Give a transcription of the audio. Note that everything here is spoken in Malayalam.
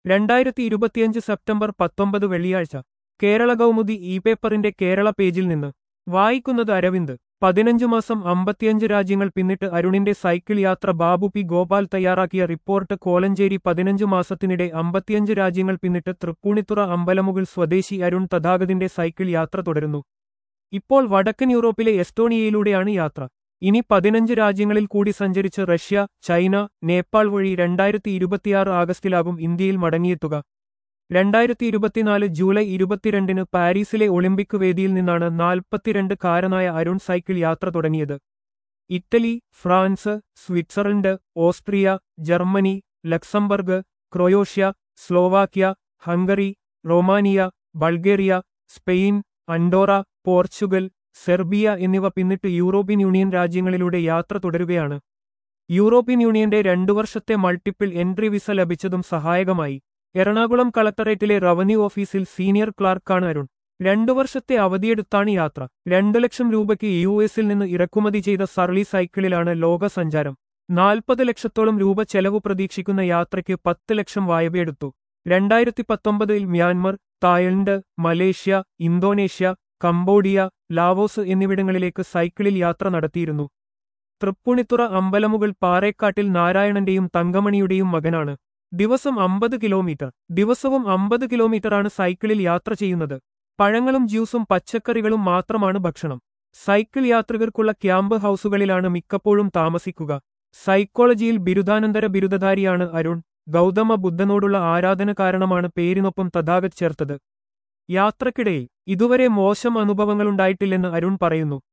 രണ്ടായിരത്തി ഇരുപത്തിയഞ്ച് സെപ്റ്റംബർ പത്തൊമ്പത് വെള്ളിയാഴ്ച കേരള കൗമുദി ഇ പേപ്പറിന്റെ കേരള പേജിൽ നിന്ന് വായിക്കുന്നത് അരവിന്ദ് പതിനഞ്ചു മാസം അമ്പത്തിയഞ്ച് രാജ്യങ്ങൾ പിന്നിട്ട് അരുണിന്റെ സൈക്കിൾ യാത്ര ബാബു പി ഗോപാൽ തയ്യാറാക്കിയ റിപ്പോർട്ട് കോലഞ്ചേരി പതിനഞ്ചു മാസത്തിനിടെ അമ്പത്തിയഞ്ച് രാജ്യങ്ങൾ പിന്നിട്ട് തൃപ്പൂണിത്തുറ അമ്പലമുകൾ സ്വദേശി അരുൺ തഥാഗതിന്റെ സൈക്കിൾ യാത്ര തുടരുന്നു ഇപ്പോൾ വടക്കൻ യൂറോപ്പിലെ എസ്റ്റോണിയയിലൂടെയാണ് യാത്ര ഇനി പതിനഞ്ച് രാജ്യങ്ങളിൽ കൂടി സഞ്ചരിച്ച് റഷ്യ ചൈന നേപ്പാൾ വഴി രണ്ടായിരത്തി ഇരുപത്തിയാറ് ആഗസ്റ്റിലാകും ഇന്ത്യയിൽ മടങ്ങിയെത്തുക രണ്ടായിരത്തി ഇരുപത്തിനാല് ജൂലൈ ഇരുപത്തിരണ്ടിന് പാരീസിലെ ഒളിമ്പിക് വേദിയിൽ നിന്നാണ് നാൽപ്പത്തിരണ്ട് കാരനായ അരുൺ സൈക്കിൾ യാത്ര തുടങ്ങിയത് Italy France Switzerland Austria Germany Luxembourg Croatia Slovakia Hungary Romania Bulgaria Spain Andorra Portugal Serbia എന്നിവ പിന്നിട്ട് യൂറോപ്യൻ യൂണിയൻ രാജ്യങ്ങളിലൂടെ യാത്ര തുടരുകയാണ് യൂറോപ്യൻ യൂണിയന്റെ രണ്ടു വർഷത്തെ മൾട്ടിപ്പിൾ എൻട്രി വിസ ലഭിച്ചതും സഹായകമായി എറണാകുളം കളക്ടറേറ്റിലെ റവന്യൂ ഓഫീസിൽ സീനിയർ ക്ലാർക്കാണ് അരുൺ രണ്ടു വർഷത്തെ അവധിയെടുത്താണ് യാത്ര രണ്ടു ലക്ഷം രൂപയ്ക്ക് യു എസിൽ നിന്ന് ഇറക്കുമതി ചെയ്ത സർലി സൈക്കിളിലാണ് ലോക സഞ്ചാരം നാൽപ്പത് ലക്ഷത്തോളം രൂപ ചെലവ് പ്രതീക്ഷിക്കുന്ന യാത്രയ്ക്ക് പത്ത് ലക്ഷം വായ്പയെടുത്തു രണ്ടായിരത്തി പത്തൊമ്പതിൽ Myanmar Thailand Malaysia Indonesia Cambodia Laos എന്നിവിടങ്ങളിലേക്ക് സൈക്കിളിൽ യാത്ര നടത്തിയിരുന്നു തൃപ്പുണിത്തുറ അമ്പലമുകൾ പാറേക്കാട്ടിൽ നാരായണന്റെയും തങ്കമണിയുടെയും മകനാണ് ദിവസം അമ്പത് കിലോമീറ്റർ ദിവസവും അമ്പത് കിലോമീറ്ററാണ് സൈക്കിളിൽ യാത്ര ചെയ്യുന്നത് പഴങ്ങളും ജ്യൂസും പച്ചക്കറികളും മാത്രമാണ് ഭക്ഷണം സൈക്കിൾ യാത്രികർക്കുള്ള ക്യാമ്പ് ഹൌസുകളിലാണ് മിക്കപ്പോഴും താമസിക്കുക സൈക്കോളജിയിൽ ബിരുദാനന്തര ബിരുദധാരിയാണ് അരുൺ ഗൗതമ ബുദ്ധനോടുള്ള ആരാധന കാരണമാണ് പേരിനൊപ്പം തഥാഗത് ചേർത്തത് യാത്രക്കിടയിൽ ഇതുവരെ മോശം അനുഭവങ്ങളുണ്ടായിട്ടില്ലെന്ന് അരുൺ പറയുന്നു